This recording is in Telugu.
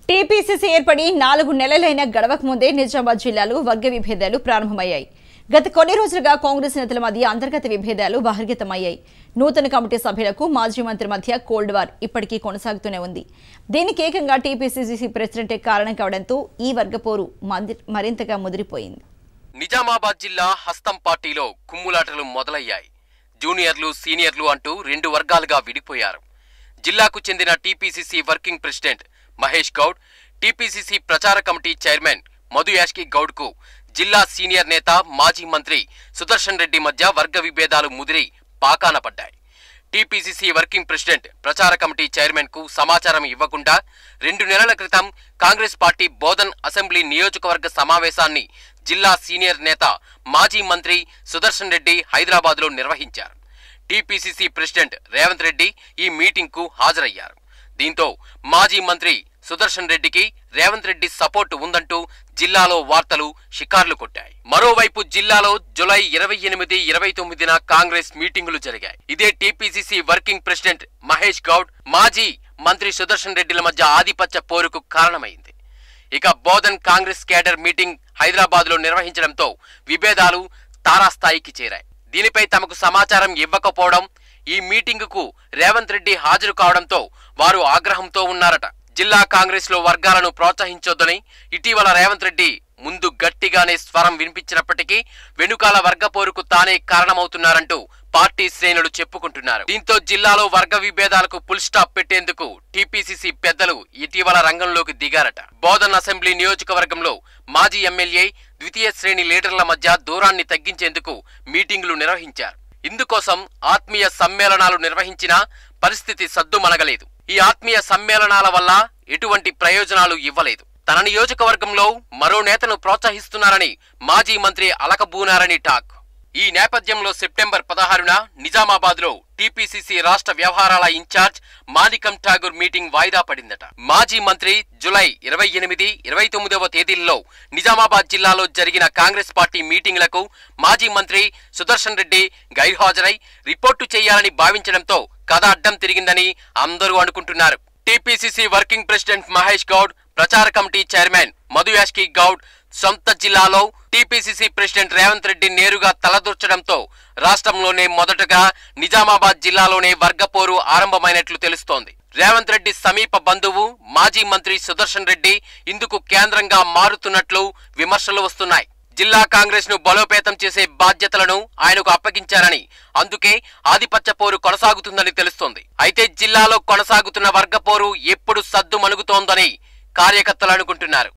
టీపీసీసీ ఏర్పడి నాలుగు నెలలైన గడవక ముందే నిజామాబాద్ జిల్లాలో వర్గ విభేదాలు ప్రారంభమయ్యాయి గత కొన్ని రోజులుగా కాంగ్రెస్ నేతల మధ్య అంతర్గత విభేదాలు బహిర్గతమయ్యాయి నూతన కమిటీ సభ్యులకు మాజీ మంత్రి మధ్య కోల్డ్ వార్ ఇప్పటికీ కొనసాగుతూనే ఉంది దీనికి ఏకంగా టీపీసీసీ ప్రెసిడెంటే కారణం కావడంతో ఈ వర్గపోరు మంది- మరింతగా ముదిరిపోయింది నిజామాబాద్ జిల్లా హస్తం పార్టీలో కుమ్ములాటలు మొదలయ్యాయి జూనియర్లు సీనియర్లు అంటూ రెండు వర్గాలుగా విడిపోయారు జిల్లాకు చెందిన TPCC working president Mahesh Goud TPCC ప్రచార కమిటీ చైర్మన్ మధు యాష్కి గౌడ్కు జిల్లా సీనియర్ నేత మాజీ మంత్రి సుదర్శన్ రెడ్డి మధ్య వర్గ విభేదాలు ముదిరి పాకాన పడ్డాయి టీపీసీసీ వర్కింగ్ ప్రెసిడెంట్ ప్రచార కమిటీ చైర్మన్ కు సమాచారం ఇవ్వకుండా రెండు నెలల క్రితం కాంగ్రెస్ పార్టీ బోధన్ అసెంబ్లీ నియోజకవర్గ సమావేశాన్ని జిల్లా సీనియర్ నేత మాజీ మంత్రి సుదర్శన్ రెడ్డి హైదరాబాద్లో నిర్వహించారు టీపీసీసీ ప్రెసిడెంట్ రేవంత్ రెడ్డి ఈ మీటింగ్ కు హాజరయ్యారు దీంతో మాజీ మంత్రి సుదర్శన్ రెడ్డికి రేవంత్ రెడ్డి సపోర్టు ఉందంటూ జిల్లాలో వార్తలు షికార్లు కొట్టాయి మరోవైపు జిల్లాలో జులై ఇరవై ఎనిమిది ఇరవై తొమ్మిదిన కాంగ్రెస్ మీటింగులు జరిగాయి ఇదే TPCC working president Mahesh Goud మాజీ మంత్రి సుదర్శన్ రెడ్డిల మధ్య ఆధిపత్య పోరుకు కారణమైంది ఇక Bodhan Congress cadre meeting Hyderabad లో నిర్వహించడంతో విభేదాలు తారాస్థాయికి చేరాయి దీనిపై తమకు సమాచారం ఇవ్వకపోవడం ఈ మీటింగుకు రేవంత్ రెడ్డి హాజరు కావడంతో వారు ఆగ్రహంతో ఉన్నారట జిల్లా కాంగ్రెస్ లో వర్గాలను ప్రోత్సహించొద్దని ఇటీవల రేవంత్ రెడ్డి ముందు గట్టిగానే స్వరం వినిపించినప్పటికీ వెనుకాల వర్గ పోరుకు తానే కారణమవుతున్నారంటూ పార్టీ శ్రేణులు చెప్పుకుంటున్నారు దీంతో జిల్లాలో వర్గ విభేదాలకు ఫుల్ స్టాప్ పెట్టేందుకు టీపీసీసీ పెద్దలు ఇటీవల రంగంలోకి దిగారట బోధన్ అసెంబ్లీ నియోజకవర్గంలో మాజీ ఎమ్మెల్యే ద్వితీయ శ్రేణి లీడర్ల మధ్య దూరాన్ని తగ్గించేందుకు మీటింగులు నిర్వహించారు ఇందుకోసం ఆత్మీయ సమ్మేళనాలు నిర్వహించినా పరిస్థితి సద్దుమణగలేదు ఈ ఆత్మీయ సమ్మేళనాల వల్ల ఎటువంటి ప్రయోజనాలు ఇవ్వలేదు తన నియోజకవర్గంలో మరో నేతను ప్రోత్సహిస్తున్నారని మాజీ మంత్రి అలకబూనారని టాక్ ఈ నేపథ్యంలో సెప్టెంబర్ పదహారున నిజామాబాద్ లో టీపీసీసీ రాష్ట్ర వ్యవహారాల ఇన్ఛార్జ్ మాణికం ఠాగూర్ మీటింగ్ వాయిదా పడిందట మాజీ మంత్రి జులై ఇరవై ఎనిమిది ఇరవై తొమ్మిదవ తేదీల్లో నిజామాబాద్ జిల్లాలో జరిగిన కాంగ్రెస్ పార్టీ మీటింగ్లకు మాజీ మంత్రి సుదర్శన్ రెడ్డి గైర్హాజరై రిపోర్టు చేయాలని భావించడంతో కథ అడ్డం తిరిగిందని అందరూ అనుకుంటున్నారు TPCC working president Mahesh Goud ప్రచార కమిటీ చైర్మన్ మధు యాష్కి గౌడ్ సొంత జిల్లాలో టీపీసీసీ ప్రెసిడెంట్ రేవంత్ రెడ్డి నేరుగా తలదూర్చడంతో రాష్ట్రంలోనే మొదటగా నిజామాబాద్ జిల్లాలోనే వర్గపోరు ఆరంభమైనట్లు తెలుస్తోంది రేవంత్ రెడ్డి సమీప బంధువు మాజీ మంత్రి సుదర్శన్ రెడ్డి ఇందుకు కేంద్రంగా మారుతున్నట్లు విమర్శలు వస్తున్నాయి జిల్లా కాంగ్రెస్ ను బలోపేతం చేసే బాధ్యతలను ఆయనకు అప్పగించారని అందుకే ఆధిపత్య పోరు కొనసాగుతుందని తెలుస్తోంది అయితే జిల్లాలో కొనసాగుతున్న వర్గపోరు ఎప్పుడు సద్దు మణుగుతోందని కార్యకర్తలు అనుకుంటున్నారు